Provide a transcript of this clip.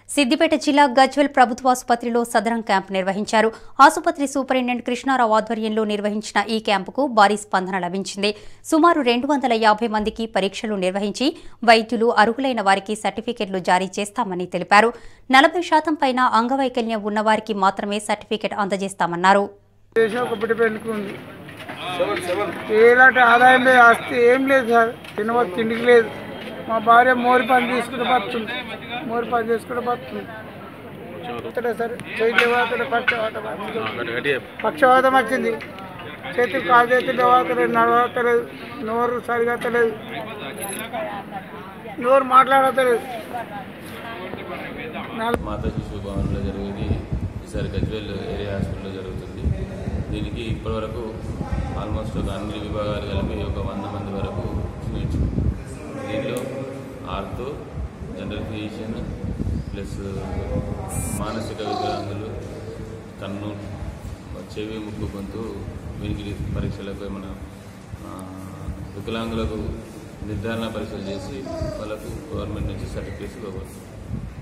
సిద్దిపేట జిల్లా గజ్వెల్ ప్రభుత్వ ఆసుపత్రిలో సదరం క్యాంప్ నిర్వహించారు ఆసుపత్రి సూపరింటెండెంట్ కృష్ణారావు ఆధ్వర్యంలో నిర్వహించిన ఈ క్యాంపుకు భారీ స్పందన లభించింది సుమారు రెండు వందల యాభై మందికి పరీక్షలు నిర్వహించి వైద్యులు అర్హులైన వారికి సర్టిఫికెట్లు జారీ చేస్తామని తెలిపారు నలభై శాతం పైన అంగవైకల్యం ఉన్నవారికి మాత్రమే సర్టిఫికెట్ అందజేస్తామన్నారు దేశం ఒక బిడ్డ పెళ్ళుకుంది ఎలాంటి ఆదాయం లేదు ఆస్తి ఏం లేదు సార్ తినవ తిండికి లేదు మా భార్య మోరి పని తీసుకుంటే బతుంది మోరి పని చేసుకుంటే బతుంది ఇక్కడ సార్ చేతి వాతలు పక్షవాతం వచ్చింది. పక్షవాతం వచ్చింది చేతి కాలు చేతి వాతలేదు నడవతలేదు నోరు సరిగా తెలియదు నోరు మాట్లాడతలేదు మాతా శిశు భవన్లో జరిగేది ఈసారి గజ్వేల్ ఏరియా హాస్పిటల్లో జరుగుతుంది దీనికి ఇప్పటివరకు ఆల్మోస్ట్ ఒక అన్ని విభాగాలు కలిపి ఒక వంద మంది వరకు నేర్చుకున్నాం దీనిలో ఆర్థో జనరల్ ఫిజిషియన్ ప్లస్ మానసిక వికలాంగులు కన్ను చెవి ముక్కు గొంతు వినికిడి పరీక్షలకు మన వికలాంగులకు నిర్ధారణ పరీక్షలు చేసి వాళ్ళకు గవర్నమెంట్ నుంచి సర్టిఫికేట్స్ ఇవ్వబడుతుంది